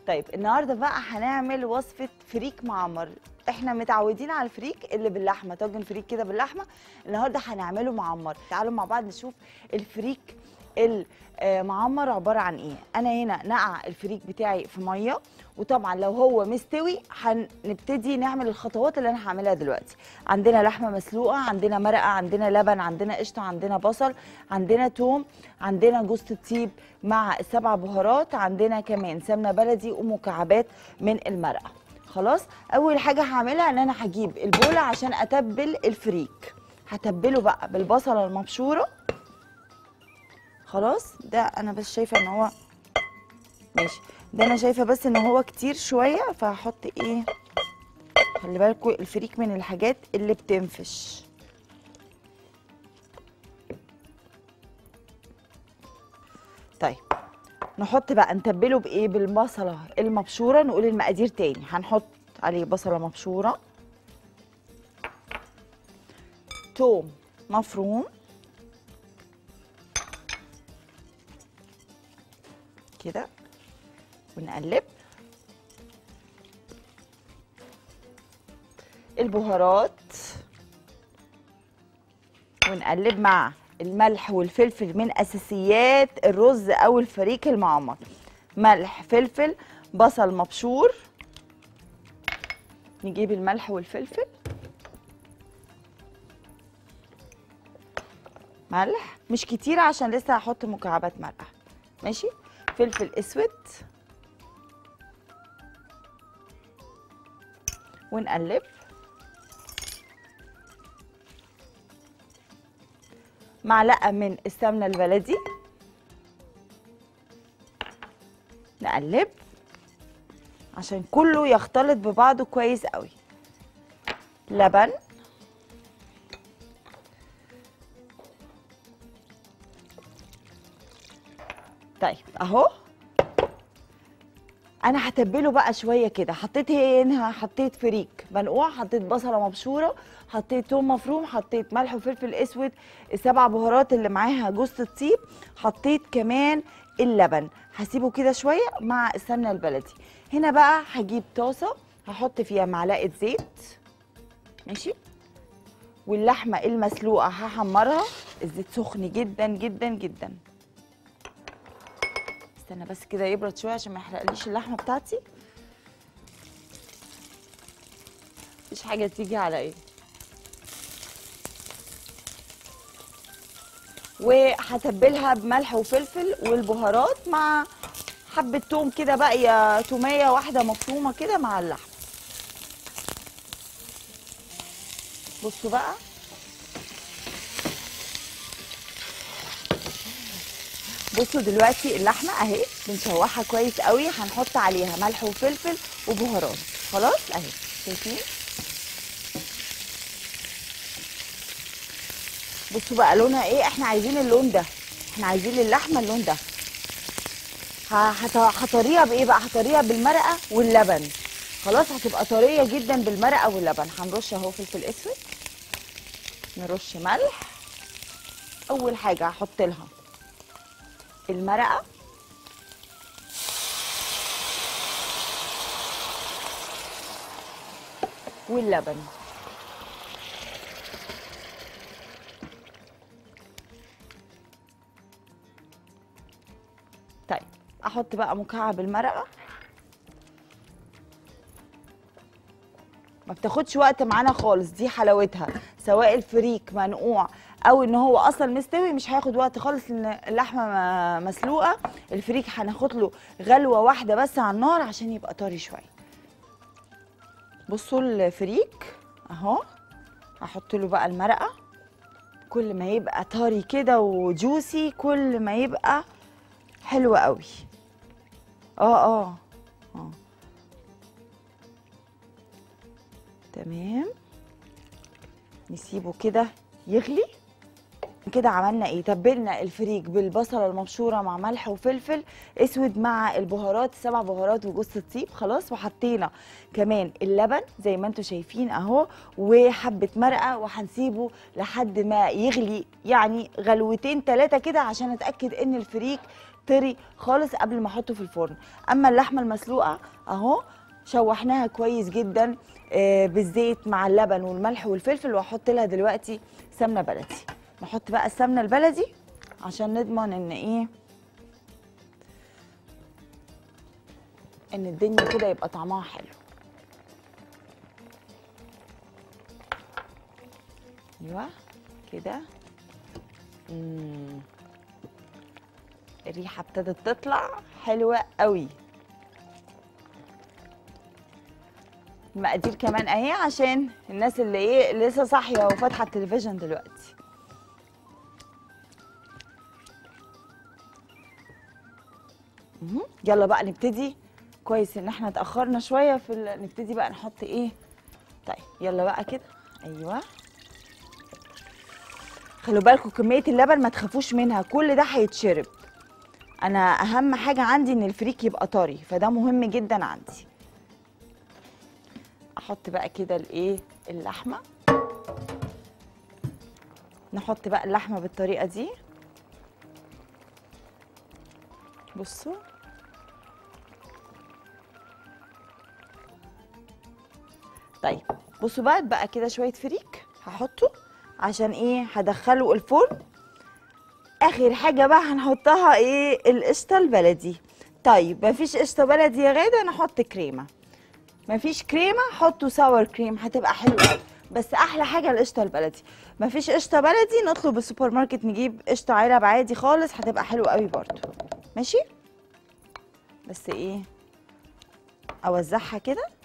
طيب النهارده بقى هنعمل وصفه فريك معمر احنا متعودين على الفريك اللي باللحمه طاجن فريك كده باللحمه النهارده هنعمله معمر تعالوا مع بعض نشوف الفريك المعمر عباره عن ايه انا هنا نقع الفريك بتاعي في ميه وطبعا لو هو مستوي هنبتدي نعمل الخطوات اللي انا هعملها دلوقتي عندنا لحمه مسلوقه عندنا مرقه عندنا لبن عندنا قشطه عندنا بصل عندنا توم عندنا جوز الطيب مع السبع بهارات عندنا كمان سمنه بلدي ومكعبات من المرقه خلاص اول حاجه هعملها ان انا هجيب البوله عشان اتبل الفريك هتبله بقى بالبصله المبشوره خلاص ده انا بس شايفه ان هو ماشي ده انا شايفه بس ان هو كتير شويه فهحط ايه خلي بالكوا الفريك من الحاجات اللي بتنفش طيب نحط بقى نتبله بايه بالبصله المبشوره نقول المقادير تاني هنحط عليه بصله مبشوره توم مفروم كده ونقلب البهارات ونقلب مع الملح والفلفل من اساسيات الرز او الفريك المعمر ملح فلفل بصل مبشور نجيب الملح والفلفل ملح مش كتير عشان لسه هحط مكعبات مرقه ماشي فلفل اسود ونقلب معلقه من السمنه البلدي نقلب عشان كله يختلط ببعضه كويس قوي لبن طيب اهو انا هتبله بقى شويه كده حطيت هنا حطيت فريك منقوع حطيت بصله مبشوره حطيت توم مفروم حطيت ملح وفلفل اسود السبع بهارات اللي معاها جوز الطيب حطيت كمان اللبن هسيبه كده شويه مع السمنه البلدي هنا بقى هجيب طاسه هحط فيها معلقه زيت ماشي واللحمه المسلوقه هحمرها الزيت سخن جدا جدا جدا استنى بس كده يبرد شويه عشان ما يحرقليش اللحمه بتاعتي مفيش حاجه تيجي على ايه وهتبلها بملح وفلفل والبهارات مع حبه توم كده بقى يا توميه واحده مفرومه كده مع اللحمه بصوا بقى بصوا دلوقتي اللحمه اهي بنشوحها كويس قوي هنحط عليها ملح وفلفل وبهارات خلاص اهي شايفين بصوا بقى لونها ايه احنا عايزين اللون ده احنا عايزين اللحمه اللون ده هطريها بايه بقى هطريها بالمرقه واللبن خلاص هتبقى طريه جدا بالمرقه واللبن هنرش اهو فلفل اسود نرش ملح اول حاجه هحط لها المرقه واللبن طيب احط بقى مكعب المرقه ما بتاخدش وقت معانا خالص دي حلاوتها سواء الفريك منقوع او ان هو اصلا مستوي مش هياخد وقت خالص لان اللحمه مسلوقه الفريك هناخد له غلوه واحده بس على النار عشان يبقى طري شويه بصوا الفريك اهو هحط له بقى المرقه كل ما يبقى طري كده وجوسي كل ما يبقى حلو قوي اه اه اه تمام نسيبه كده يغلي كده عملنا ايه تبلنا الفريك بالبصله المبشوره مع ملح وفلفل اسود مع البهارات سبع بهارات وجوز الطيب خلاص وحطينا كمان اللبن زي ما انتم شايفين اهو وحبه مرقه وهنسيبه لحد ما يغلي يعني غلوتين ثلاثه كده عشان اتاكد ان الفريك طري خالص قبل ما احطه في الفرن اما اللحمه المسلوقه اهو شوحناها كويس جدا آه، بالزيت مع اللبن والملح والفلفل واحط لها دلوقتي سمنه بلدي نحط بقى السمنه البلدي عشان نضمن ان ايه ان الدنيا كده يبقى طعمها حلو ايوه كده مم. الريحه ابتدت تطلع حلوه قوي المقادير كمان اهي عشان الناس اللي ايه اللي لسه صاحيه وفاتحه التلفزيون دلوقتي مهم. يلا بقى نبتدي كويس ان احنا اتاخرنا شويه في ال... نبتدي بقى نحط ايه طيب يلا بقى كده ايوه خلوا بالكم كميه اللبن ما تخافوش منها كل ده هيتشرب انا اهم حاجه عندي ان الفريك يبقى طري فده مهم جدا عندي احط بقى كده الايه اللحمه نحط بقى اللحمه بالطريقه دي بصوا طيب بصوا بقى بقى كده شويه فريك هحطه عشان ايه هدخله الفرن اخر حاجه بقى هنحطها ايه القشطه البلدي طيب مفيش قشطه بلدي يا غاده نحط كريمه مفيش كريمه حطوا ساور كريم هتبقى حلوه قوي بس احلى حاجه القشطه البلدي مفيش قشطه بلدي نطلب السوبر ماركت نجيب قشطه علب عادي خالص هتبقى حلوه قوي برضو ماشي بس ايه اوزعها كده